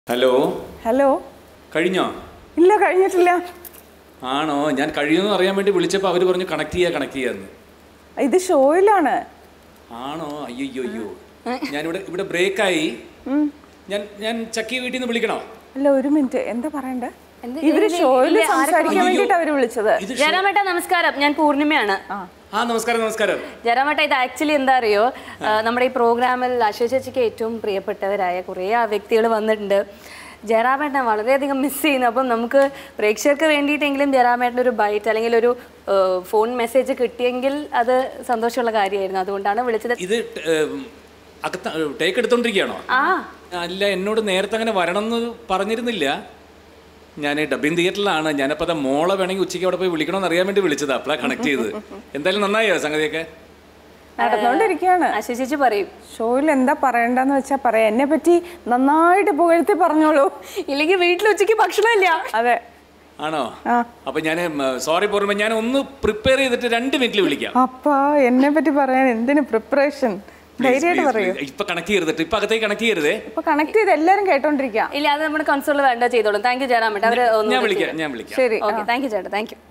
Hello hello കഴിഞ്ഞോ ഇല്ല കഴിഞ്ഞിട്ടില്ല ആണോ ഞാൻ കഴിയുമെന്ന് അറിയാൻ വേണ്ടി വിളിച്ചപ്പോൾ അവർ പറഞ്ഞു കണക്ട് ചെയ്യാ കണക്ട് ചെയ്യാന്ന് ഇത് ഷോയിലാണ് ആണോ അയ്യോ അയ്യോ ഞാനിവിടെ ഇവിടെ ബ്രേക്കായി ഞാൻ ഞാൻ ചക്കി വീട്ടിൽ നിന്ന് വിളിക്കണോ അല്ല ഒരു മിനിറ്റ് എന്താ പറയണ്ടേ എന്ത് ഇവര് ഇല്ല, ഷോയിൽ ഇല്ല, ആരെ സംസാരിക്കാൻ വേണ്ടിട്ട് അവര് വിളിച്ചത് ഇത് ജയറാമേട്ട നമസ്കാരം ഞാൻ പൂർണിമയാണ് ആ നമസ്കാരം നമസ്കാരം ജയറാമേട്ട ഇത് ആക്ച്വലി എന്താ അറിയോ ആ, നമ്മുടെ ഈ പ്രോഗ്രാമിൽ അശ്വ ചേച്ചിക്ക് ഏറ്റവും പ്രിയപ്പെട്ടവരായ കുറേ വ്യക്തികൾ വന്നിട്ടുണ്ട് ജയറാമേട്ടനെ വളരെയധികം മിസ് ചെയ്യുന്നു അപ്പം നമുക്ക് പ്രേക്ഷകർക്ക് വേണ്ടിയിട്ടെങ്കിലും ജയറാമേട്ടൻ്റെ ഒരു ബൈറ്റ് അല്ലെങ്കിൽ ഒരു ഫോൺ മെസ്സേജ് കിട്ടിയെങ്കിൽ അത് സന്തോഷമുള്ള കാര്യമായിരുന്നു അതുകൊണ്ടാണ് വിളിച്ചത് ഇത് ട്- ഏം, അകത്ത ടേക്ക് എടുത്തോണ്ടിരിക്കുകയാണോ ആ അല്ല എന്നോട് നേരത്തെ അങ്ങനെ വരണം എന്ന് പറഞ്ഞിരുന്നില്ല ഞാൻ ഡബിങ് തിയേറ്ററിലാണ് ഞാനപ്പോൾ അത് മോളെ വേണമെങ്കിൽ ഉച്ചയ്ക്ക് അവിടെ പോയി വിളിക്കണമെന്ന് അറിയാൻ വേണ്ടി വിളിച്ചതാ അപ്പോഴാണ് കണക്ട് ചെയ്തത് എന്തായാലും നന്നായോ സംഗതിയൊക്കെ നടന്നുകൊണ്ടിരിക്കുകയാണ് അശ്വ ചേച്ചി പറയും ഷോയിൽ എന്താ പറയണ്ടെന്ന് വെച്ചാ പറയാം എന്നെ പറ്റി നന്നായിട്ട് പുകഴ്ത്തി പറഞ്ഞോളൂ ഇല്ലെങ്കിൽ വീട്ടിൽ ഉച്ചയ്ക്ക് ഭക്ഷണമില്ല അതെ ആണോ ആ. അപ്പൊ ഞാൻ സോറി പോരുമ്പോ ഞാൻ ഒന്ന് പ്രിപ്പയർ ചെയ്തിട്ട് രണ്ട് മിനിറ്റിൽ വിളിക്കാം അപ്പാ എന്നെ പറ്റി പറയാൻ എന്തിന് പ്രിപ്പറേഷൻ ധൈര്യമായിട്ട് പറയൂ ഇപ്പൊ കണക്ട് ചെയ്തിട്ട് ഇപ്പൊ അകത്തേക്ക് കണക്ട് ചെയ്യരുതേ ഇപ്പൊ കണക്ട് ചെയ്ത് എല്ലാരും കേട്ടോണ്ടിരിക്കുക ഇല്ല അത് നമ്മുടെ കൺസോളിൽ വേണ്ട ചെയ്തോളും താങ്ക് യു ജയറാമേട്ട അവർ ഞാൻ വിളിക്കാം ഞാൻ വിളിക്കാം ശരി ഓക്കെ താങ്ക് യു ചേട്ടാ താങ്ക് യു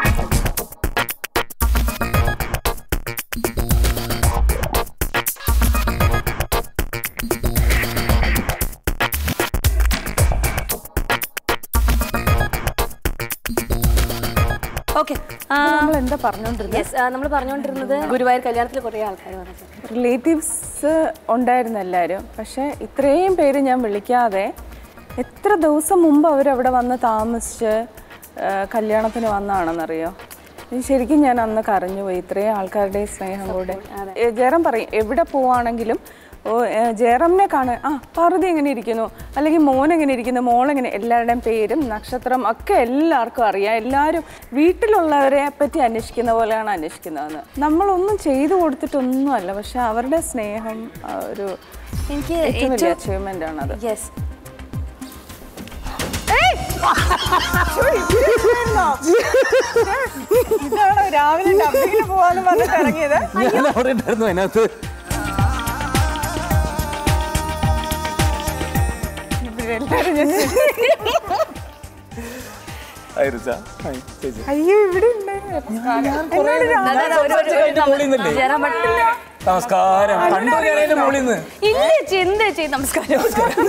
ഓക്കെ നമ്മൾ എന്താ പറഞ്ഞോണ്ടിരുന്നത് യെസ് നമ്മൾ പറഞ്ഞുകൊണ്ടിരുന്നത് ഗുരുവായൂർ കല്യാണത്തിൽ കുറേ ആൾക്കാർ വന്നു റിലേറ്റീവ്സ് ഉണ്ടായിരുന്നു എല്ലാവരും പക്ഷേ ഇത്രയും പേര് ഞാൻ വിളിക്കാതെ എത്ര ദിവസം മുമ്പ് അവരവിടെ വന്ന് താമസിച്ച് ആ, കല്യാണത്തിന് വന്നതാണെന്നറിയോ ഇത് ശരിക്കും ഞാൻ അന്ന് കരഞ്ഞുപോയി ഇത്രയും ആൾക്കാരുടെ സ്നേഹം കൂടെ ഏ, ജയറാം പറയും എവിടെ പോവാണെങ്കിലും ഓ ഏ, ജയറാമിനെ കാണാൻ ആ പാർവതി എങ്ങനെ ഇരിക്കുന്നു അല്ലെങ്കിൽ മോൻ എങ്ങനെ ഇരിക്കുന്നു മോളെങ്ങനെ എല്ലാവരുടെയും പേരും നക്ഷത്രം ഒക്കെ എല്ലാവർക്കും അറിയാം എല്ലാവരും വീട്ടിലുള്ളവരെ പറ്റി അന്വേഷിക്കുന്ന പോലെയാണ് അന്വേഷിക്കുന്നതെന്ന് നമ്മളൊന്നും ചെയ്തു കൊടുത്തിട്ടൊന്നുമല്ല പക്ഷെ അവരുടെ സ്നേഹം ആ, ഒരു എനിക്ക് ഏറ്റവും വലിയ അച്ചീവ്മെന്റ് ആണത് യെസ് ഇതാണോ രാവിലെ ഡബിങ്ങിന് പോവാന്ന് പറഞ്ഞിട്ട് ഇറങ്ങിയത് ഞാൻ അവിടെ ഉണ്ടായിരുന്നു അതിനകത്ത് ഇവരെല്ലാരും just- അയ്യോ ഇവിടെ ഉണ്ടായിരുന്നു എന്നോട് രാവിലെ നമസ്കാരം കണ്ടു ഞാനതിന്റെ മുകളിൽ നിന്ന് ഇല്ല ചിന്ത ചെയ്ത് നമസ്കാരം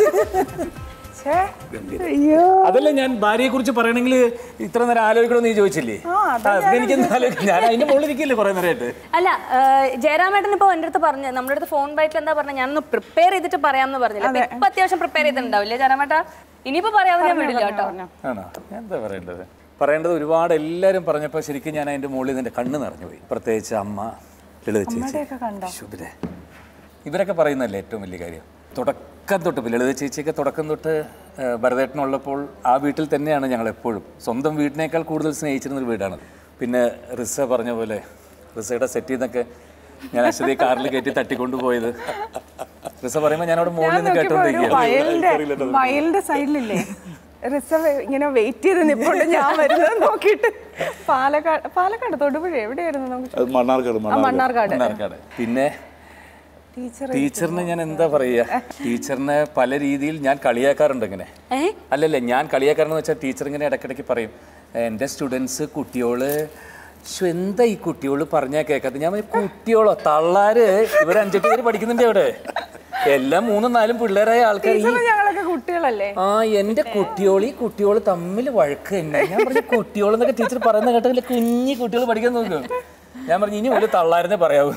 ഛേ, അയ്യോ അതല്ല ഞാൻ ഭാര്യയെ കുറിച്ച് പറയണമെങ്കിൽ ഇത്ര നേരം ആലോചിക്കണമെന്ന് നീ ചോദിച്ചില്ലേ ആ, അതാ ആ, എനിക്ക് ആലോചിക്കും ഞാൻ അതിന്റെ മുകളിൽ ഇരിക്കില്ലേ കുറെ നേരമായിട്ട് അല്ല ജയറാമേട്ടൻ ഇപ്പൊ എൻ്റെ അടുത്ത് പറഞ്ഞു നമ്മുടെ അടുത്ത് ഫോൺ ബൈറ്റിൽ എന്താ പറഞ്ഞ ഞാനൊന്ന് പ്രിപ്പയർ ചെയ്തിട്ട് പറയാമെന്ന് പറഞ്ഞില്ല അപ്പൊ ഇപ്പൊ അത്യാവശ്യം പ്രിപ്പയർ ചെയ്തിട്ടുണ്ടാവില്ലേ ജയറാമേട്ട ഇനിയിപ്പോ പറയാതെ ഞാൻ വിടില്ല കേട്ടോ ആണോ ഞാൻ എന്താ പറയേണ്ടത് പറയേണ്ടത് ഒരുപാട് എല്ലാവരും പറഞ്ഞപ്പോൾ ശരിക്കും ഞാൻ അതിന്റെ മുകളിൽ നിന്ന് എൻ്റെ കണ്ണ് നിറഞ്ഞു പോയി പ്രത്യേകിച്ച് അമ്മ ലളിത ചേച്ചി അമ്മയുടെയൊക്കെ കണ്ടോ ശുഭ്രെ ഇവരൊക്കെ പറയുന്നതല്ലേ ഏറ്റവും വലിയ കാര്യം തുടക്കം തൊട്ട് ഇപ്പൊ ലളിത ചേച്ചിയൊക്കെ തുടക്കം തൊട്ട് ആ, ഭരതേട്ടനുള്ളപ്പോൾ ആ വീട്ടിൽ തന്നെയാണ് ഞങ്ങൾ എപ്പോഴും സ്വന്തം വീട്ടിനേക്കാൾ കൂടുതൽ സ്നേഹിച്ചിരുന്നൊരു വീടാണ് പിന്നെ റിസ പറഞ്ഞ പോലെ റിസയുടെ സെറ്റിൽ നിന്നൊക്കെ ഞാൻ അശ്വതി കാറിൽ കയറ്റി തട്ടിക്കൊണ്ടുപോയത് റിസ പറയുമ്പോൾ ഞാൻ അവിടെ മുകളിൽ നിന്ന് നോക്കിയപ്പോ ഒരു വയലിന്റെ കേട്ടോണ്ടിരിക്കുകയാണ് വയലിന്റെ സൈഡിലില്ലേ റിസർവ് ഇങ്ങനെ വെയിറ്റ് ചെയ്ത് നിപ്പോണ്ട് ഞാൻ വരുന്നത് നോക്കിയിട്ട് പാലക്കാട് പാലക്കാട് തൊടുപുഴ എവിടെയായിരുന്നു നമുക്ക് അത് മണ്ണാർക്കാട് ആ മണ്ണാർക്കാട് മണ്ണാർക്കാട് പിന്നെ ടീച്ചർ ടീച്ചറിനെ ഞാൻ എന്താ പറയുക ടീച്ചറിനെ പല രീതിയിൽ ഞാൻ കളിയാക്കാറുണ്ട് ഇങ്ങനെ ഏ അല്ലല്ല ഞാൻ കളിയാക്കാറെന്ന് വെച്ചാൽ ടീച്ചർ ഇങ്ങനെ ഇടയ്ക്കിടയ്ക്ക് പറയും എൻ്റെ സ്റ്റുഡൻസ് കുട്ടിയോള് ശ്ശോ, എന്താ ഈ കുട്ടിയോള് പറഞ്ഞാൽ കേൾക്കാത്ത ഞാൻ പറയും, കുട്ടിയോളോ തള്ളാര് ഇവർ അഞ്ചെട്ട് പേര് പഠിക്കുന്നുണ്ട് അവിടെ എല്ലാം മൂന്നും നാലും പിള്ളേരായ ആൾക്കാർ ഈ ഞങ്ങളൊക്കെ കുട്ടികളല്ലേ ആ എൻ്റെ കുട്ടിയോളി കുട്ടിയോള് തമ്മിൽ വഴക്ക് തന്നെ ഞാൻ പറഞ്ഞു കുട്ടിയോൾ എന്നൊക്കെ ടീച്ചർ പറയുന്ന കേട്ടില്ല കുഞ്ഞി കുട്ടികൾ പഠിക്കാൻ നോക്കും ഞാൻ പറഞ്ഞു ഇനി ഒരു തള്ളാരെന്നേ പറയാവൂ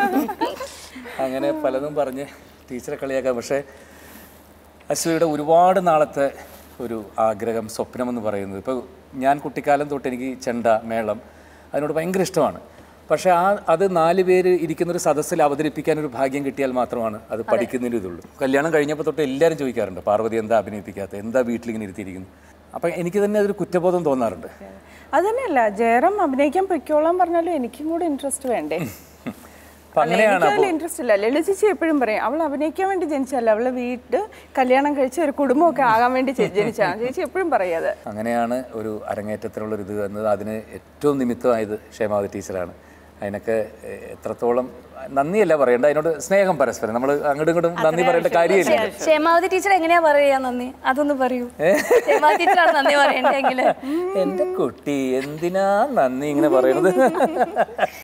അങ്ങനെ പലതും പറഞ്ഞ് ടീച്ചറെ കളിയാക്കാം പക്ഷേ അശ്വതിയുടെ ഒരുപാട് നാളത്തെ ഒരു ആഗ്രഹം സ്വപ്നമെന്ന് പറയുന്നത് ഇപ്പോൾ ഞാൻ കുട്ടിക്കാലം തൊട്ട് എനിക്ക് ചെണ്ട മേളം അതിനോട് ഭയങ്കര ഇഷ്ടമാണ് പക്ഷേ ആ അത് നാല് പേര് ഇരിക്കുന്ന ഒരു സദസ്സിൽ അവതരിപ്പിക്കാൻ ഒരു ഭാഗ്യം കിട്ടിയാൽ മാത്രമാണ് അത് പഠിക്കുന്നതിന് ഇതുള്ളൂ കല്യാണം കഴിഞ്ഞപ്പോൾ തൊട്ട് എല്ലാവരും ചോദിക്കാറുണ്ട് പാർവതി എന്താ അഭിനയിപ്പിക്കാത്ത എന്താ വീട്ടിലിങ്ങനെ ഇരുത്തിയിരിക്കുന്നു അപ്പം എനിക്ക് തന്നെ അതൊരു കുറ്റബോധം തോന്നാറുണ്ട് അതന്നെയല്ല ജയറാം അഭിനയിക്കാൻ പൊയ്ക്കോളാൻ പറഞ്ഞാലും എനിക്കും കൂടെ ഇൻട്രസ്റ്റ് വേണ്ടേ അപ്പം അങ്ങനെയാണ് എനിക്ക് അതിൽ ഇൻട്രസ്റ്റ് ഇല്ല ലളിത ചേച്ചി എപ്പോഴും പറയും അവൾ അഭിനയിക്കാൻ വേണ്ടി ജനിച്ചല്ല അവളെ വീട്ട് കല്യാണം കഴിച്ച് ഒരു കുടുംബമൊക്കെ ആകാൻ വേണ്ടി ജെ- ജനിച്ചതാണ് ചേച്ചി എപ്പോഴും പറയാത് അങ്ങനെയാണ് ഒരു അരങ്ങേറ്റത്തിനുള്ള ഒരു ഇത് വന്നത് അതിന് ഏറ്റവും നിമിത്തമായത് ക്ഷേമാവതി ടീച്ചറാണ് അതിനൊക്കെ എ- എത്രത്തോളം നന്ദിയല്ല പറയേണ്ട അതിനോട് സ്നേഹം പരസ്പരം നമ്മൾ അങ്ങോട്ടും ഇങ്ങോട്ടും നന്ദി പറയേണ്ട കാര്യമില്ല ക്ഷേമാവതി ടീച്ചർ എങ്ങനെയാ പറയാ നന്ദി അതൊന്ന് പറയൂ ക്ഷേമാവതി ടീച്ചറാണ് നന്ദി പറയണ്ടെങ്കിൽ എൻ്റെ കുട്ടി എന്തിനാ നന്ദി ഇങ്ങനെ പറയുന്നത്